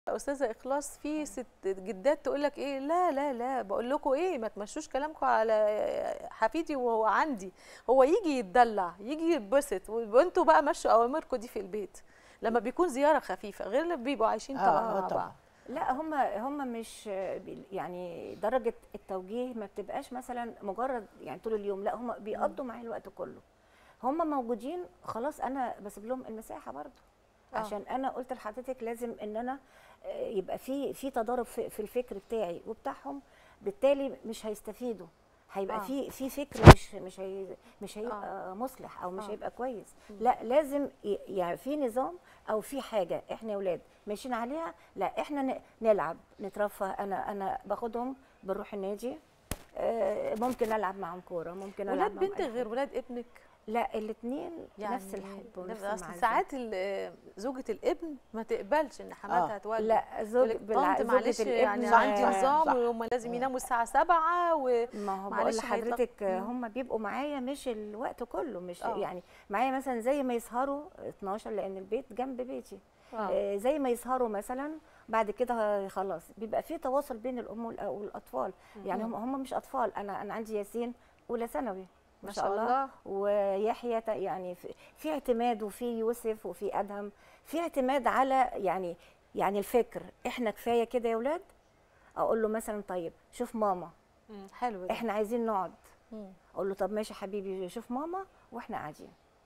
استاذه اخلاص في ست جدات تقول لك ايه لا لا لا بقول لكم ايه ما تمشوش كلامكم على حفيدي وهو عندي هو يجي يتدلع يجي يتبسط وانتوا بقى مشوا اوامركم دي في البيت لما بيكون زياره خفيفه غير اللي بيبقوا عايشين آه، طبعا آه، مع طبعاً. بعض لا هم هم مش يعني درجه التوجيه ما بتبقاش مثلا مجرد يعني طول اليوم لا هم بيقضوا معايا الوقت كله هم موجودين خلاص انا بسيب لهم المساحه برضو آه. عشان انا قلت لحضرتك لازم ان انا آه، يبقى في في تضارب في, في الفكر بتاعي وبتاعهم بالتالي مش هيستفيدوا هيبقى آه. في في فكر مش مش هي مش هيبقى مصلح او مش آه. هيبقى كويس لا لازم ي- يعني في نظام او في حاجه احنا يا اولاد ماشيين عليها لا احنا ن- نلعب نترفه انا انا باخدهم بنروح النادي آه، ممكن العب معاهم كوره ممكن العب ولاد معاهم بنتك أي غير حاجة. ولاد ابنك لا الاثنين نفس يعني الحب نفس ونفس اصل المعزة. ساعات ال- زوجة الابن ما تقبلش ان حماتها آه. تولد لا زوج يقولك بالع- طنط زوجة معلش يعني الابن عندي صح، نظام صح. وهم لازم يناموا الساعة 7 و ما هو بقول معلش هيطلع- لحضرتك مم. هم بيبقوا معايا مش الوقت كله مش آه. يعني معايا مثلا زي ما يسهروا 12 لان البيت جنب بيتي آه. آه، زي ما يسهروا مثلا بعد كده خلاص بيبقى في تواصل بين الام والأ- والاطفال يعني هم هم مش اطفال انا انا عندي ياسين اولى ثانوي ما شاء الله ويحيى ت- يعني في, في اعتماد وفي يوسف وفي ادهم في اعتماد على يعني يعني الفكر احنا كفايه كده يا اولاد اقول له مثلا طيب شوف ماما مم، حلو ده. احنا عايزين نقعد مم. اقول له طب ماشي حبيبي شوف ماما واحنا قاعدين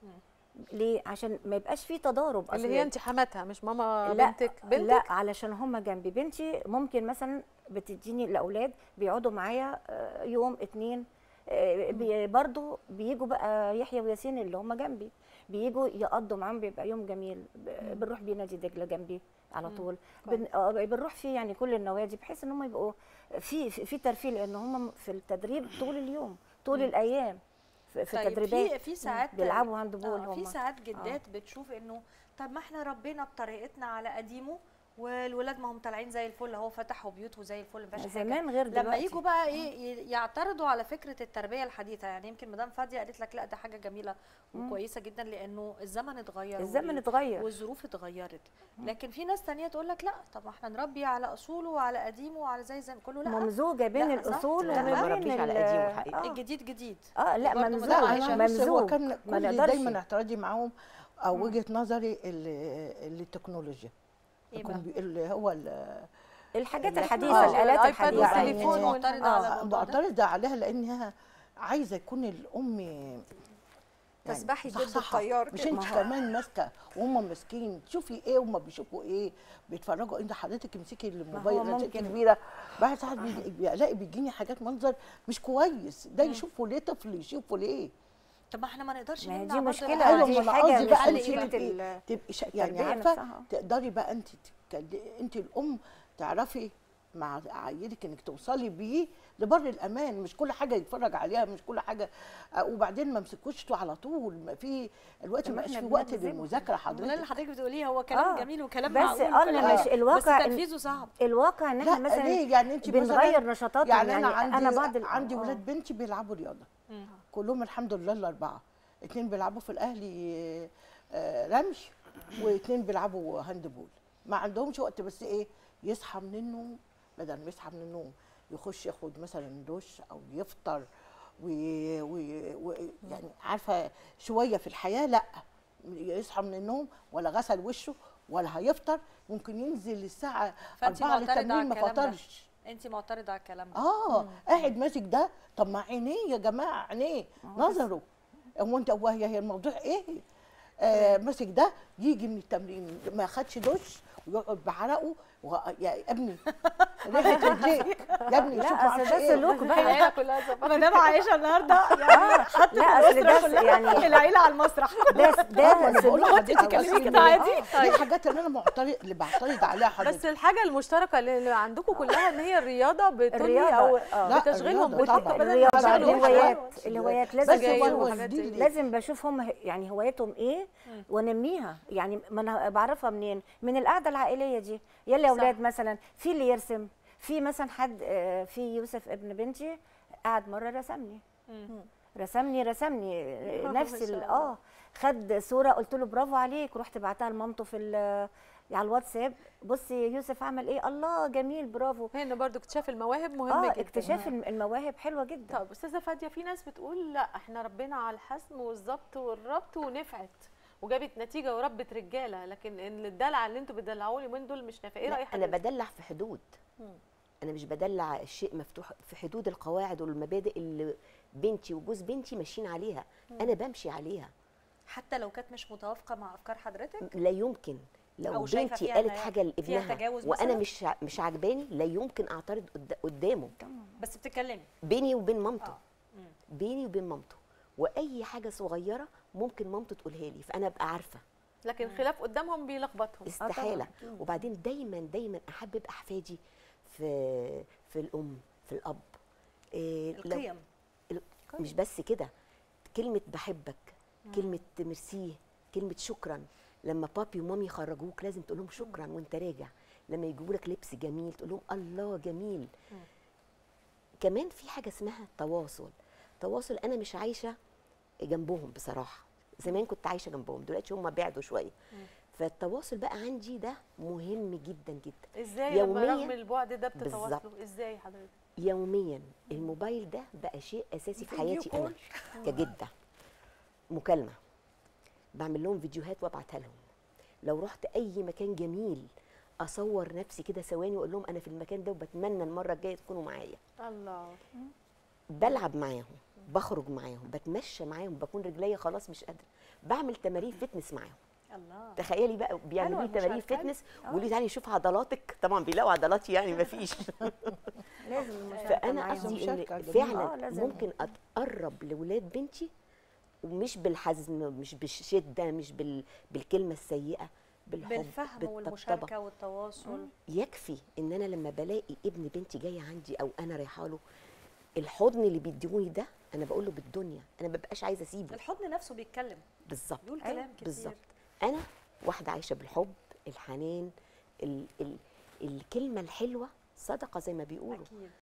ليه عشان ما يبقاش في تضارب اللي أصل هي انت حماتها مش ماما لا بنتك بنتك لا علشان هم جنبي بنتي ممكن مثلا بتديني الاولاد بيقعدوا معايا آه، يوم اتنين آه، بي برضو بيجوا بقى يحيى وياسين اللي هم جنبي بيجوا يقضوا معاهم بيبقى يوم جميل ب- بنروح بيه نادي دجله جنبي على طول بن آه، بنروح فيه يعني كل النوادي بحيث ان هم يبقوا في في في ترفيه لان هم في التدريب طول اليوم طول الايام في, في طيب تدريبات في في ساعات بيلعبوا هاند بول آه، في هم ساعات جدات بتشوف انه طب ما احنا ربينا بطريقتنا على قديمه والولاد ما هم طالعين زي الفل اهو فتحوا بيوت وزي الفل ما فيهاش حاجه زمان غير لما دلوقتي يجوا بقى ايه ي- يعترضوا على فكره التربيه الحديثه يعني يمكن مدام فاديه قالت لك لا ده حاجه جميله وكويسه جدا لانه الزمن اتغير الزمن وال- اتغير والظروف اتغيرت لكن في ناس تانية تقول لك لا طب ما احنا نربي على اصوله وعلى قديمه وعلى زي زي كله لا ممزوجه بين لا، صح. الاصول لا، وما ما بين بربيش على ال- قديمه الحقيقة. آه. الجديد جديد اه لا برضه ممزوج مدام لا عايشة. انا بص هو ممزوج كان ما كل نقدرش دايما اعتراضي معاهم او وجهه نظري ال- ال- التكنولوجيا ايه يكون بقى؟ بي- اللي هو ال- الحاجات ال- الحديثه آه، الالات الآيباد الحديثه والتليفون يعني معترضة آه. على الموضوع ده؟ بعترض عليها لانها عايزه يكون الام يعني تسبحي ضد صحصحة. التيار مش كده. انت كمان ماسكه وهم ماسكين تشوفي ايه وهم بيشوفوا ايه بيتفرجوا انت حضرتك امسكي الموبايل هو الشاشة ممكن. كبيره بعد ساعات بيجي- بلاقي بيجيني حاجات منظر مش كويس ده يشوفه ليه طفل يشوفه ليه طب ما احنا ما نقدرش ما هي نمنع دي برضه مشكلة، الأهل. ايوه دي ما انا حاجة قصدي بقى مش انت قيمة تبقي ال- تبقي شا- يعني التربية عارفه نفسها. تقدري بقى انت تتكلمي انت الام تعرفي مع عيلك انك توصلي بيه لبر الامان مش كل حاجه يتفرج عليها مش كل حاجه آه، وبعدين ما امسكوش على طول ما في الوقت طب ما احنا بقاش في وقت بنلزمه. للمذاكره ده اللي حضرتك حضرتك بتقوليه هو كلام آه. جميل وكلام بس معقول اه وكل انا حاجة. مش الواقع بس إن- تنفيذه صعب الواقع ان احنا لا مثلا ليه يعني انت بنغير مثلا نشاطاتهم يعني, يعني انا عندي انا بعض ال- عندي آه. ولاد بنتي بيلعبوا رياضه مم. كلهم الحمد لله الاربعه اتنين بيلعبوا في الاهلي آه، رمش واتنين بيلعبوا هاند بول ما عندهمش وقت بس ايه يصحى من النوم بدل ما يصحى من النوم يخش ياخد مثلا دش او يفطر و... و... و... يعني عارفه شويه في الحياه لا يصحى من النوم ولا غسل وشه ولا هيفطر ممكن ينزل الساعه فانت 4 معترضه على للتمرين ما الكلام ده فطرش انت معترضه على الكلام ده اه قاعد ماسك ده طب ما عينيه يا جماعه عينيه نظره هو انت هو هي هي الموضوع ايه آه ماسك ده يجي من التمرين ما خدش دش ويقعد بعرقه و... يا ابني ريحه رجليك يا ابني شوف لا اصل ده سلوك بقى العيله كلها زفاف. مدام عائشه النهارده يعني حطت لا اصل الاسره ده كلها يعني العيله على المسرح ده آه، ده أنا بقول سلوك لحضرتك أو كلمي سلوك. كده عادي آه. دي الحاجات اللي انا معترض اللي بعترض عليها حضرتك بس الحاجه المشتركه اللي اللي عندكم كلها ان هي الرياضه بتنهي الرياضة، او آه. لا، بتشغلهم الرياضة بالطاقه طبعاً. بدل ما الرياضه يشغلوا الهوايات حاجة. الهوايات بس لازم سجاير هو بشوف وحاجات دي زي اللي- دي. لازم بشوفهم ه- يعني هوايتهم ايه وانميها يعني ما انا بعرفها منين من القعده العائليه دي يلا يا صح. اولاد مثلا في اللي يرسم في مثلا حد آه، في يوسف ابن بنتي قعد مره رسمني رسمني رسمني آه، ما نفس شاء ال- الله. اه خد صوره قلت له برافو عليك رحت بعتها لمامته في ال- على الواتساب بصي يوسف عمل ايه الله جميل برافو هنا برضو اكتشاف المواهب مهم اه جدا اكتشاف الم- المواهب حلوه جدا طب استاذه فاديه في ناس بتقول لا احنا ربنا على الحسم والظبط والربط ونفعت وجابت نتيجه وربت رجاله لكن ان الدلع اللي انتوا بتدلعوني من دول مش نافع ايه لا، راي انا حضرتك بدلع في حدود انا مش بدلع الشيء مفتوح في حدود القواعد والمبادئ اللي بنتي وجوز بنتي ماشيين عليها انا بمشي عليها حتى لو كانت مش متوافقه مع افكار حضرتك لا يمكن لو أو شايفة بنتي فيها قالت إنها حاجه فيها لابنها تجاوز وانا مثلاً؟ مش ع- مش عجباني لا يمكن اعترض قد- قدامه بس بتتكلمي بيني وبين مامته اه مم. بيني وبين مامته واي حاجه صغيره ممكن مامته تقولها لي فانا ابقى عارفه لكن خلاف قدامهم بيلخبطهم استحاله وبعدين دايما دايما احبب احفادي في في الام في الاب إيه لو- القيم ال- مش بس كده كلمة بحبك كلمة ميرسي كلمة شكرا لما بابي ومامي يخرجوك لازم تقول لهم شكرا وانت راجع لما يجيبوا لك لبس جميل تقول لهم الله جميل كمان في حاجة اسمها تواصل تواصل انا مش عايشة جنبهم بصراحة زمان كنت عايشة جنبهم دلوقتي هم بعدوا شوية فالتواصل بقى عندي ده مهم جدا جدا ازاي لما يومياً رغم البعد ده بالظبط. بتتواصلوا ازاي حضرتك يوميا الموبايل ده بقى شيء اساسي في حياتي انا كجده مكالمه بعمل لهم فيديوهات وابعتها لهم لو رحت اي مكان جميل اصور نفسي كده ثواني واقول لهم انا في المكان ده وبتمنى المره الجايه تكونوا معايا الله بلعب معاهم بخرج معاهم بتمشى معاهم بكون رجليا خلاص مش قادره بعمل تمارين فتنس معاهم الله تخيلي بقى بيعملوا لي حلوة تمارين المشاركة. فتنس ويقولوا لي تعالي نشوف عضلاتك طبعا بيلاقوا عضلاتي يعني مفيش لازم المشاركة فانا معاهم. قصدي مشاركة ان جميلة. آه، فعلا لازم. ممكن اتقرب لولاد بنتي ومش بالحزم مش بالشده مش بال... بالكلمه السيئه بالحب بالفهم بالطبطبة. والمشاركه والتواصل يكفي ان انا لما بلاقي ابن بنتي جاي عندي او انا رايحه له الحضن اللي بيديهوني ده انا بقول له بالدنيا انا ما ببقاش عايزه اسيبه الحضن نفسه بيتكلم بالظبط بيقول كلام كتير بالظبط انا واحده عايشه بالحب الحنان ال... ال... الكلمه الحلوه صدقه زي ما بيقولوا اكيد